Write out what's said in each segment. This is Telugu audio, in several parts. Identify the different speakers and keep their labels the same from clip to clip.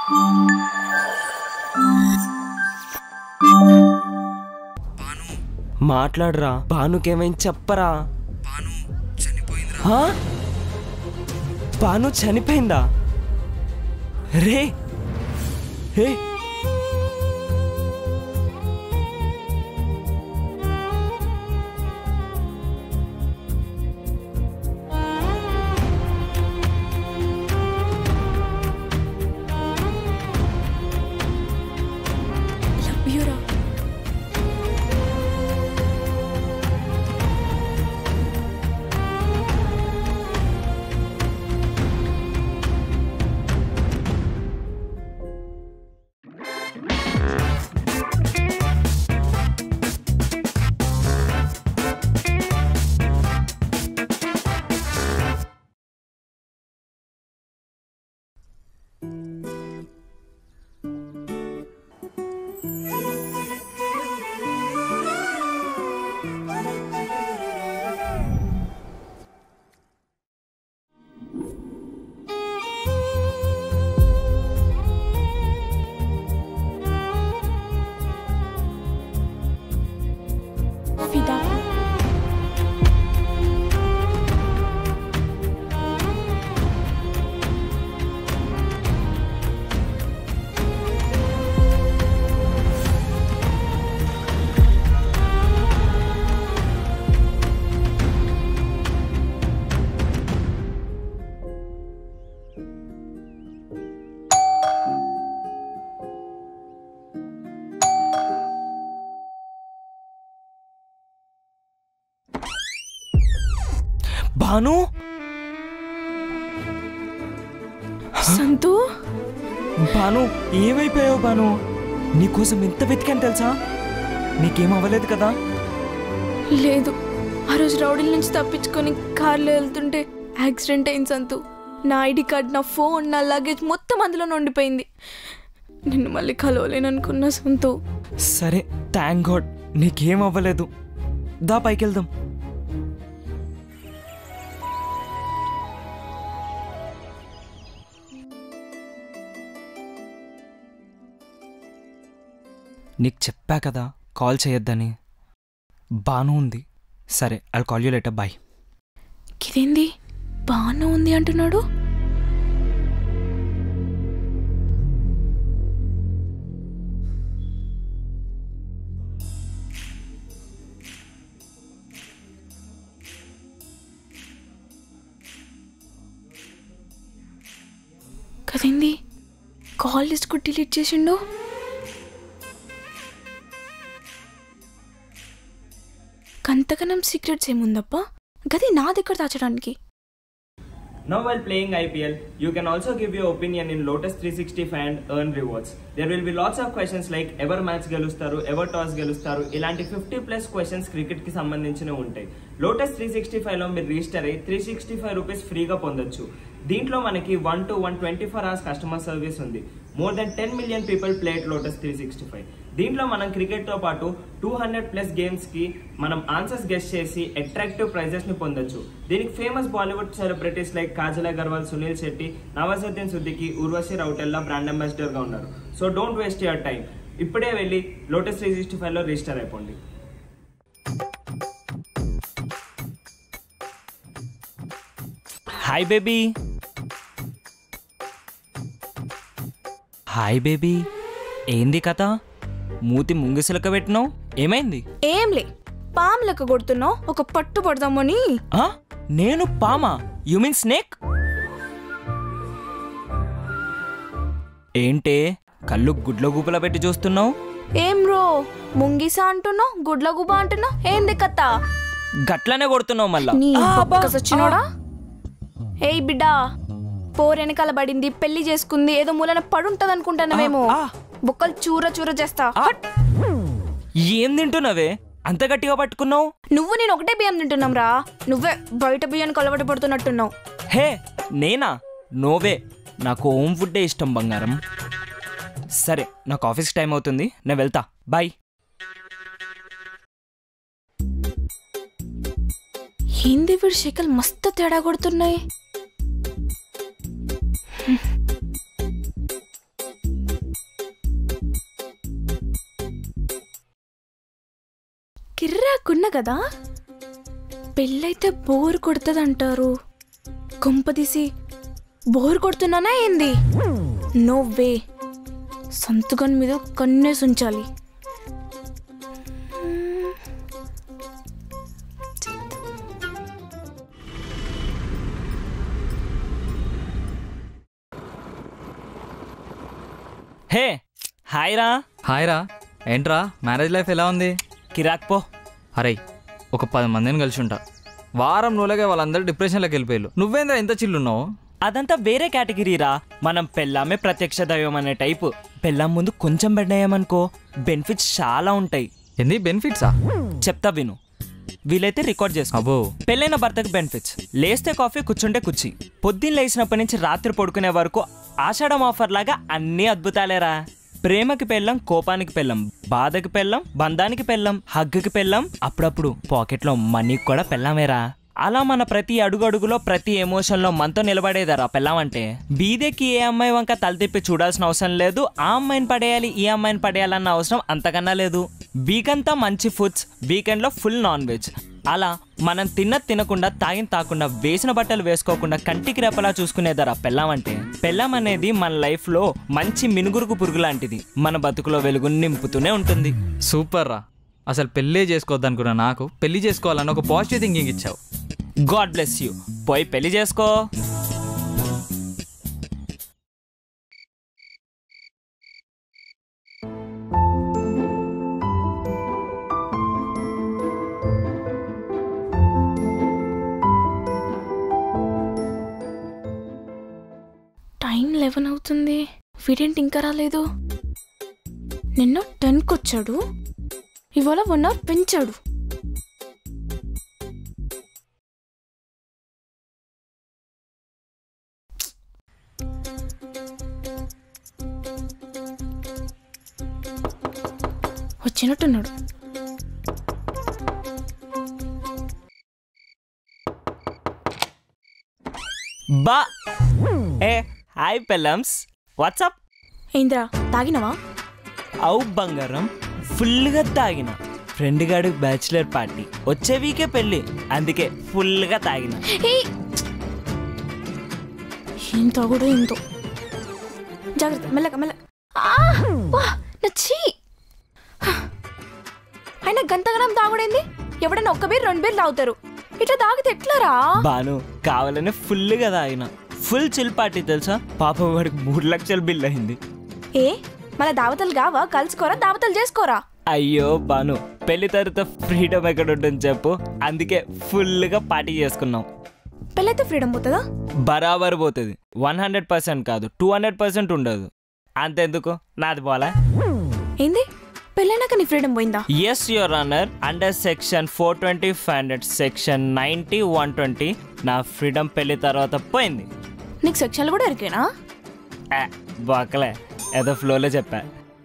Speaker 1: మాట్లాడరా భానుకేమైంది చెప్పరా
Speaker 2: బాను చనిపోయిందిరా
Speaker 1: హా? భాను చనిపోయిందా రే హే
Speaker 3: లవ్ యూరా ఫిదా
Speaker 1: భాను
Speaker 3: సంతు
Speaker 1: భాను ఏమైపోయావు భాను నీకోసం ఎంత వెతికాను తెలుసా నీకేం అవ్వలేదు కదా
Speaker 3: లేదు ఆ రోజు రౌడీల నుంచి తప్పించుకొని కార్లో వెళ్తుంటే యాక్సిడెంట్ అయింది సంతు నా ఐడి కార్డ్ నా ఫోన్ నా లగేజ్ మొత్తం అందులో ఉండిపోయింది నిన్ను మళ్ళీ కలవలేను అనుకున్నా సంతు
Speaker 1: సరే థ్యాంక్ గాడ్ నీకేం అవ్వలేదు దా పైకి వెళ్దాం నీకు చెప్పా కదా కాల్ చేయొద్దని బాను ఉంది సరే I call you later bye
Speaker 3: ఇదేంది బాగానే ఉంది అంటున్నాడు కదేంది కాల్ లిస్ట్ కూడా డిలీట్ చేసిండు కంతకనం సీక్రెట్స్ ఏముందప్పా గది నా దగ్గర దాచడానికి
Speaker 1: Now, while playing IPL, you can also give your opinion in Lotus 365 and earn rewards. There will be lots of questions like ఎవర్ మ్యాచ్ గెలుస్తారు ఎవర్ టాస్ గెలుస్తారు ఇలాంటి ఫిఫ్టీ ప్లస్ క్వశ్చన్స్ క్రికెట్ కి సంబంధించినవి ఉంటాయి లోటస్ త్రీ సిక్స్టీ ఫైవ్ లో మీరు రిజిస్టర్ అయ్యి త్రీ సిక్స్టీ ఫైవ్ రూపీస్ ఫ్రీగా పొందొచ్చు దీంట్లో మనకి one to one twenty four hours customer service ఉంది more than ten million people played Lotus three sixty five దీంట్లో మనం క్రికెట్ తో పాటు టూ హండ్రెడ్ ప్లస్ గేమ్స్ కి మనం ఆన్సర్స్ గెస్ట్ చేసి అట్రాక్టివ్ ప్రైజెస్ ని పొందొచ్చు దీనికి famous Bollywood celebrities like Kajal Aggarwal Sunil Shetty Nawazuddin Siddiqui Urvashi Rautela brand ambassador గా ఉన్నారు so don't waste your time ఇప్పుడే వెళ్ళి లోటస్ త్రీ సిక్స్టీ ఫైవ్ లో రిజిస్టర్ అయిపోండి హాయ్ బేబీ హాయ్ బేబీ ఏంది కథ మూతి ముంగిసలక పెట్టినావు ఏమైంది
Speaker 3: ఏంలే పాము లెక్క కొడుతున్నావు ఒక పట్టు పడదామని
Speaker 1: ఆ? నేను పామా యు మీన్ స్నేక్ ఏంటే కళ్ళు గుడ్ల గూపల పెట్టి చూస్తున్నావు
Speaker 3: ఏం రో ముంగిసా అంటున్నావు గుడ్ల గుబా అంటున్నావు ఏంది కథ
Speaker 1: గట్లనే కొడుతున్నావు మళ్ళా
Speaker 3: నీ
Speaker 1: ఆ, అబ్బా,
Speaker 3: సచ్చినోడా ఏయ్ బిడ్డా పోరెనకాల పడింది పెళ్లి చేసుకుంది ఏదో మూలన పడుంటది అనుకుంటానమేమో
Speaker 1: ఆ, ఆ.
Speaker 3: బొక్కలు చూర చూర చేస్తా
Speaker 1: ఆ. ఏం తింటున్నావే అంత గట్టిగా పట్టుకున్నావు
Speaker 3: నువ్వు నేను ఒకటే బియ్యం తింటున్నాం రా నువ్వే బయట బియ్యానికి అలవాటు పడుతున్నట్టున్నావు
Speaker 1: హే నేనా నోవే నాకు హోమ్ ఫుడ్డే ఇష్టం బంగారం సరే నాకు ఆఫీస్ టైం అవుతుంది నేను వెళ్తా బాయ్
Speaker 3: ఏంది వీడి శకలు మస్తు తేడా కొడుతున్నాయి నాకున్నా కదా పెళ్ళైతే బోర్ కొడుతుంది కొంపదీసి బోర్ కొడుతున్నానా ఏంది నో వే సంతుగన్ మీద కన్నేసి ఉంచాలి
Speaker 1: హే హాయ్ రా
Speaker 4: హాయ్ రా ఏంట్రా మ్యారేజ్ లైఫ్ ఎలా ఉంది
Speaker 1: కిరాక్ పో
Speaker 4: అరే ఒక పది మందిని కలిసి ఉంటా వారం రోజులకే వాళ్ళందరూ డిప్రెషన్లోకి వెళ్ళిపోయారు నువ్వేంద్రా ఎంత చిల్లున్నావు
Speaker 1: అదంతా వేరే కేటగిరీ రా మనం పెళ్ళామే ప్రత్యక్ష దైవం అనే టైపు పెళ్ళాం ముందు కొంచెం బెడ్డాయేమనుకో బెనిఫిట్స్ చాలా ఉంటాయి
Speaker 4: ఏంది బెనిఫిట్సా
Speaker 1: చెప్తా విను వీలైతే రికార్డ్ చేసుకో
Speaker 4: అబ్బో
Speaker 1: పెళ్ళైన భర్తకు బెనిఫిట్స్ లేస్తే కాఫీ కూర్చుంటే కుర్చీ పొద్దున్న లేచినప్పటి నుంచి రాత్రి పడుకునే వరకు ఆషాఢం ఆఫర్ లాగా అన్ని అద్భుతాలేరా ప్రేమకి పెళ్ళం కోపానికి పెళ్ళం బాధకి పెళ్ళం బంధానికి పెళ్ళం హగ్గుకి పెళ్ళం అప్పుడప్పుడు పాకెట్లో మనీకి కూడా పెళ్ళామేరా అలా మన ప్రతి అడుగు అడుగులో ప్రతి ఎమోషన్లో మనతో నిలబడేదారా పెళ్ళం అంటే బీదెకి ఏ అమ్మాయి వంక తలతిప్పి చూడాల్సిన అవసరం లేదు ఆ అమ్మాయిని పడేయాలి ఈ అమ్మాయిని పడేయాలన్న అవసరం అంతకన్నా లేదు వీక్ అంతా మంచి ఫుడ్స్ వీకెండ్లో ఫుల్ నాన్ వెజ్ అలా మనం తిన్న తినకుండా తాగిన తాకుండా వేసిన బట్టలు వేసుకోకుండా కంటికి రెప్పలా చూసుకునేదరా పెళ్ళాం అంటే పెళ్ళాం అనేది మన లైఫ్లో మంచి మినుగురుకు పురుగు లాంటిది మన బతుకులో వెలుగు నింపుతూనే ఉంటుంది
Speaker 4: సూపర్ రా అసలు పెళ్ళే చేసుకోవద్దు అనుకున్నా నాకు పెళ్లి చేసుకోవాలని ఒక పాజిటివ్ థింకింగ్ ఇచ్చావు
Speaker 1: గాడ్ బ్లెస్ యూ పోయి పెళ్లి చేసుకో
Speaker 3: టైం లెవెన్ అవుతుంది వీడేంటి ఇంకా రాలేదు నిన్న టెన్కి వచ్చాడు ఇవాళ వన్ అవర్ పెంచాడు వచ్చినట్టున్నాడు
Speaker 1: బా ఏ హాయ్ పెళ్ళమ్స్ వాట్సాప్
Speaker 3: ఏంద్రా తాగినవా
Speaker 1: అవు బంగారం ఫుల్గా తాగిన ఫ్రెండ్ గాడి బ్యాచిలర్ పార్టీ వచ్చే వీకే పెళ్ళి అందుకే ఫుల్గా తాగిన
Speaker 3: ఏయ్! ఏం తాగుడో ఏంటో జాగ్రత్త మెల్లగా మెల్ల ఆ! వా! నా చీ అయినా గంతగనం తాగుడేంది ఎవడైనా ఒక్క బీర్ రెండు బీర్ తాగుతారు ఇట్లా తాగితే ఎట్లారా
Speaker 1: బాను కావాలని ఫుల్గా తాగిన ఫుల్ చిల్ పార్టీ తెలుసా పాప వాడికి మూడు లక్షల బిల్ అయింది
Speaker 3: ఏ మన దావతలు కావా కలుసుకోరా దావతలు చేసుకోరా
Speaker 1: అయ్యో బాను పెళ్లి తర్వాత ఫ్రీడమ్ ఎక్కడ ఉంటుంది చెప్పు అందుకే ఫుల్గా పార్టీ చేసుకున్నాం
Speaker 3: పెళ్ళైతే ఫ్రీడమ్ పోతుందా
Speaker 1: బరాబర్ పోతుంది వన్ హండ్రెడ్ పర్సెంట్ కాదు టూ హండ్రెడ్ పర్సెంట్ ఉండదు అంతెందుకు నాది పోలా
Speaker 3: ఏంది పెళ్ళైనాక నీ ఫ్రీడమ్ పోయిందా
Speaker 1: yes your honour under section four twenty five hundred section ninety one twenty నా ఫ్రీడమ్ పెళ్లి తర్వాత పోయింది
Speaker 3: నీకు సెక్షన్లు కూడా ఎరికేనా
Speaker 1: ఆ, బాకలే ఏదో ఫ్లోలో చెప్పా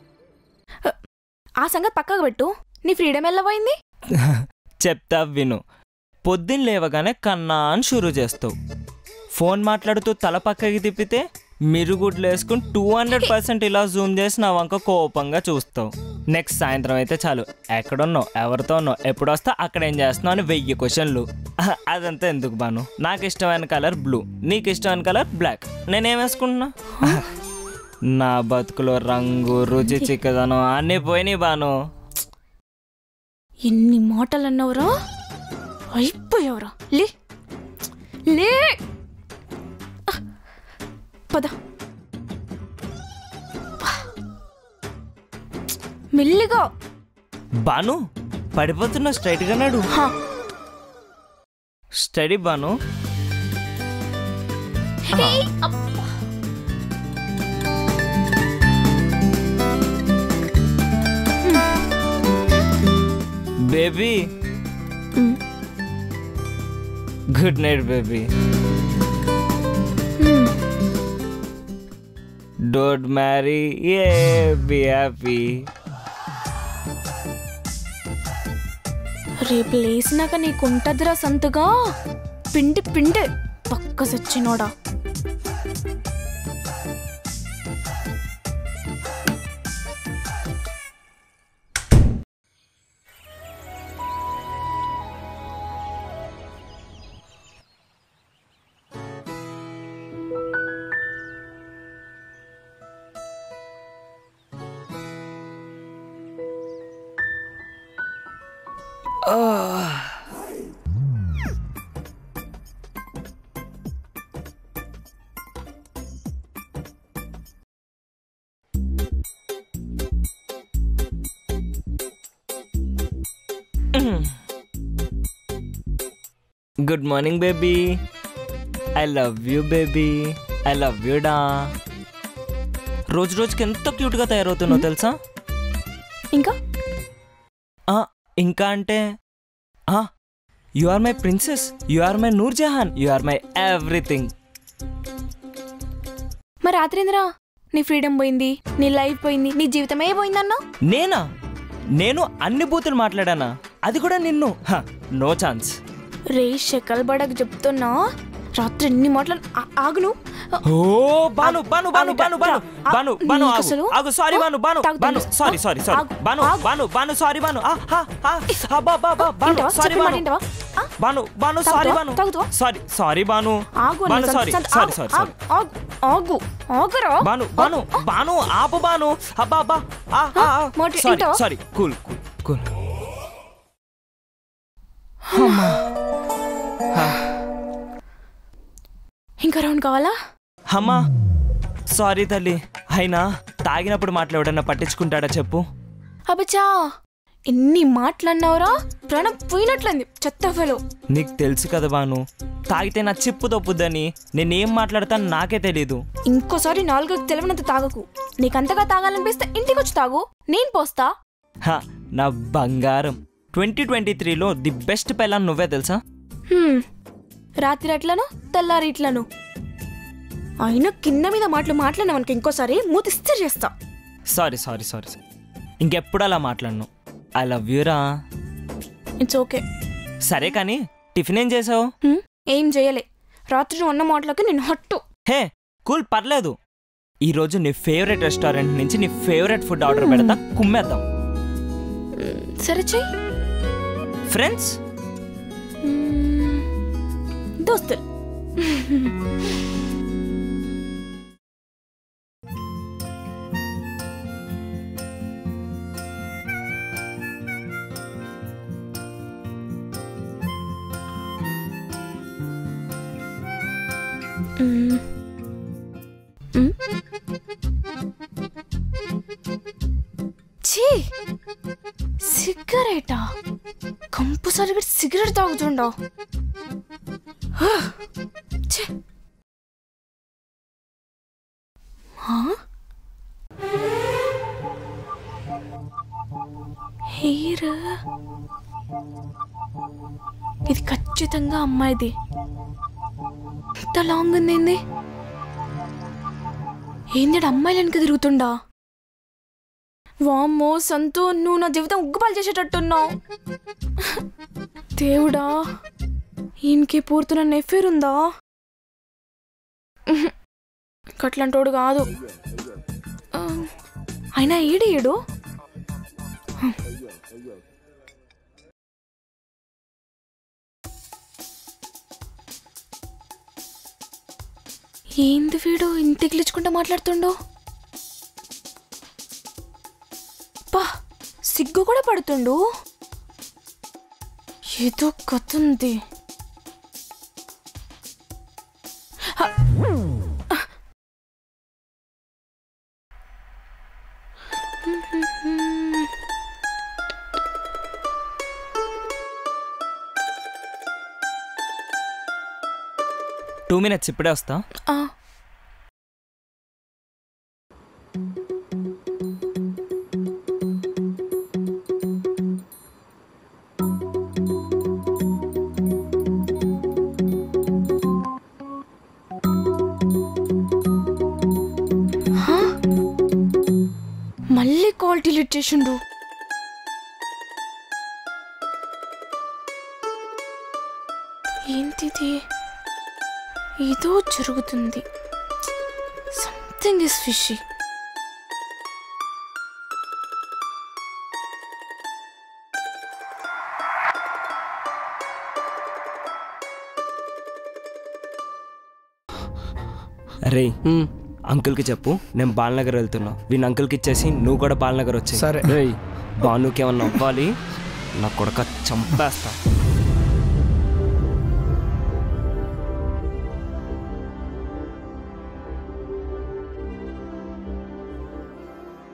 Speaker 3: ఆ సంగతి పక్కకు పెట్టు నీ ఫ్రీడమ్ ఎలా పోయింది
Speaker 1: చెప్తా విను పొద్దున్న లేవగానే కన్నా అని షురూ చేస్తావు ఫోన్ మాట్లాడుతూ తల పక్కకి తిప్పితే మిరుగుడ్లు వేసుకుని టూ హండ్రెడ్ పర్సెంట్ ఇలా జూమ్ చేసి నా వంక కోపంగా చూస్తావు నెక్స్ట్ సాయంత్రం అయితే చాలు ఎక్కడున్నావు ఎవరితో ఉన్నావు ఎప్పుడు వస్తా అక్కడ ఏం చేస్తున్నావు అని వెయ్యి క్వశ్చన్లు అహ, అదంతా ఎందుకు బాను నాకు ఇష్టమైన కలర్ బ్లూ నీకు ఇష్టమైన కలర్ బ్లాక్ నేనేం వేసుకుంటున్నా నా బతుకులో రంగు రుచి చిక్కదనం అన్నీ పోయినాయి బాను
Speaker 3: ఎన్ని మాటలు అన్నవరా అయిపోయావరా లే లే పద మెల్లిగా
Speaker 1: బాను పడిపోతున్నా స్ట్రైట్ గా నాడు
Speaker 3: హా,
Speaker 1: స్టడీ బాను
Speaker 3: ఏయ్, అబ్బా.
Speaker 1: Baby
Speaker 3: um,
Speaker 1: good night baby
Speaker 3: um.
Speaker 1: Don't marry uh be happy
Speaker 3: రేపు లేసినాక నీకుంటదిరా సంతుగా పిండి పిండి పక్క సచ్చినోడా
Speaker 1: good morning baby I love you baby I love you డా రోజు రోజుకి ఎంత క్యూట్గా తయారవుతున్నావు తెలుసా
Speaker 3: ఇంకా
Speaker 1: ఆ, ఇంకా అంటే you are my princess you are my Noor Jahan you are my everything
Speaker 3: మరి రాత్రేంద్రా నీ ఫ్రీడమ్ పోయింది నీ లైఫ్ పోయింది నీ జీవితమే పోయిందన్నా
Speaker 1: నేనా నేను అన్ని బూతులు మాట్లాడానా అది కూడా నిన్ను నో ఛాన్స్
Speaker 3: రే షకల్ బడక్ చెప్తున్నా రాత్రి ఎన్ని మాటలు ఆ- ఆగును
Speaker 1: ఓ బాను బాను బాను బాను బాను బాను బాను
Speaker 3: నీకు
Speaker 1: ఆగు
Speaker 3: అసలు?
Speaker 1: ఆగు సారీ బాను బాను
Speaker 3: తాగుతాను.
Speaker 1: బాను సారీ సారీ సారీ
Speaker 3: ఆగు,
Speaker 1: బాను
Speaker 3: ఆగు.
Speaker 1: బాను బాను సారీ బాను ఆ హా హా అబ్బా అబ్బా అబ్బా బాను
Speaker 3: ఏంటవా?
Speaker 1: సారీ
Speaker 3: చెప్పిన మాట
Speaker 1: బాను
Speaker 3: ఏంటవా? ఆ?
Speaker 1: బాను బాను
Speaker 3: తాగుతావా?
Speaker 1: సారీ బాను
Speaker 3: తాగుతావా?
Speaker 1: సారీ సారీ బాను
Speaker 3: ఆగు అన్న,
Speaker 1: బాను
Speaker 3: సంత-
Speaker 1: సారీ
Speaker 3: సంత-
Speaker 1: సారీ
Speaker 3: ఆగు,
Speaker 1: సారీ సారీ
Speaker 3: ఆగు, ఆగు ఆగు ఆగురా
Speaker 1: బాను బాను బాను ఆపు బాను అబ్బా అబ్బా ఆ ఆ, ఆ.
Speaker 3: మోటి-
Speaker 1: సారీ
Speaker 3: ఏంటో?
Speaker 1: సారీ కూల్ కూల్ కూల్
Speaker 3: ఇంకా రౌండ్ కావాలా
Speaker 1: అమ్మా సారీ తల్లి అయినా తాగినప్పుడు మాట్లాడన్నా పట్టించుకుంటాడా చెప్పు
Speaker 3: అబ్బచా ఎన్ని మాటలన్నావురా ప్రాణం పోయినట్లంది చెత్త ఫెలో
Speaker 1: నీకు తెలుసు కదా బాను తాగితే నా చిప్పు తప్పుద్దని నేనేం మాట్లాడతాను నాకే తెలీదు
Speaker 3: ఇంకోసారి నాలుగుకి తెలివనంత తాగకు నీకంతగా తాగాలనిపిస్తే ఇంటికి వచ్చి తాగు నేను పోస్తా
Speaker 1: హ, నా బంగారం ట్వంటీ ట్వంటీ త్రీలో ది బెస్ట్ పెళ్ళాన్ని నువ్వే తెలుసా
Speaker 3: హ్మ్. రాత్రి అట్లను తెల్లారి ఇట్లను అయినా కింద మీద మాటలు మాట్లాడినా మనకి ఇంకోసారి మూతి స్థిర్ చేస్తా
Speaker 1: సారీ సారీ సారీ ఇంకెప్పుడు అలా మాట్లాడను ఐ లవ్ యూరా
Speaker 3: ఇట్స్ ఓకే
Speaker 1: సరే కానీ టిఫిన్ ఏం చేసావు
Speaker 3: ఏం చేయలే రాత్రి నువ్వు అన్న మాటలకి నేను హట్టు
Speaker 1: హే కూల్ పర్లేదు ఈరోజు నీ ఫేవరెట్ రెస్టారెంట్ నుంచి నీ ఫేవరెట్ ఫుడ్ ఆర్డర్ పెడతా కుమ్మేద్దాం
Speaker 3: సరే చెయ్యి
Speaker 1: ఫ్రెండ్స్
Speaker 3: మ్మ్. దోస్తులు మ్మ్. మ్మ్. ఛీ సిగరెటా కంపల్సరిగా సిగరెట్ తాగుతుండవు ఛీ. హా? హెయిర్ ఇది ఖచ్చితంగా అమ్మాయిది ఇంత లాంగ్ ఉంది ఏంది ఏంది అమ్మాయిలు వెనక తిరుగుతుండా వామ్మో సంతు నువ్వు నా జీవితం ఉగ్గుపాలు చేసేటట్టున్నావు దేవుడా ఈయనకి పూర్తున్న నెఫేర్ ఉందా ఉహు. అట్లాంటోడు కాదు ఆ, అయినా ఏడు ఏడు ఏంది వీడు ఇంత ఎగిలించుకుంటూ మాట్లాడుతుండో పా సిగ్గు కూడా పడుతుండు ఏదో కథ ఉంది హ!
Speaker 1: టూ మినిట్స్ ఇప్పుడే వస్తా
Speaker 3: ఆ, హా? మళ్ళీ కాల్ డిలీట్ చేసిండు ఏంటిది ఏదో జరుగుతుంది సంథింగ్ ఇస్ ఫిషీ
Speaker 1: రే అంకుల్కి చెప్పు నేను బాలనగర్ వెళ్తున్నా వీని అంకుల్కి ఇచ్చేసి నువ్వు కూడా బాలనగర్ వచ్చాయి
Speaker 5: సరే.
Speaker 1: రేయ్ బానుకి ఏమన్నా అవ్వాలి
Speaker 4: నా కొడక చంపేస్తా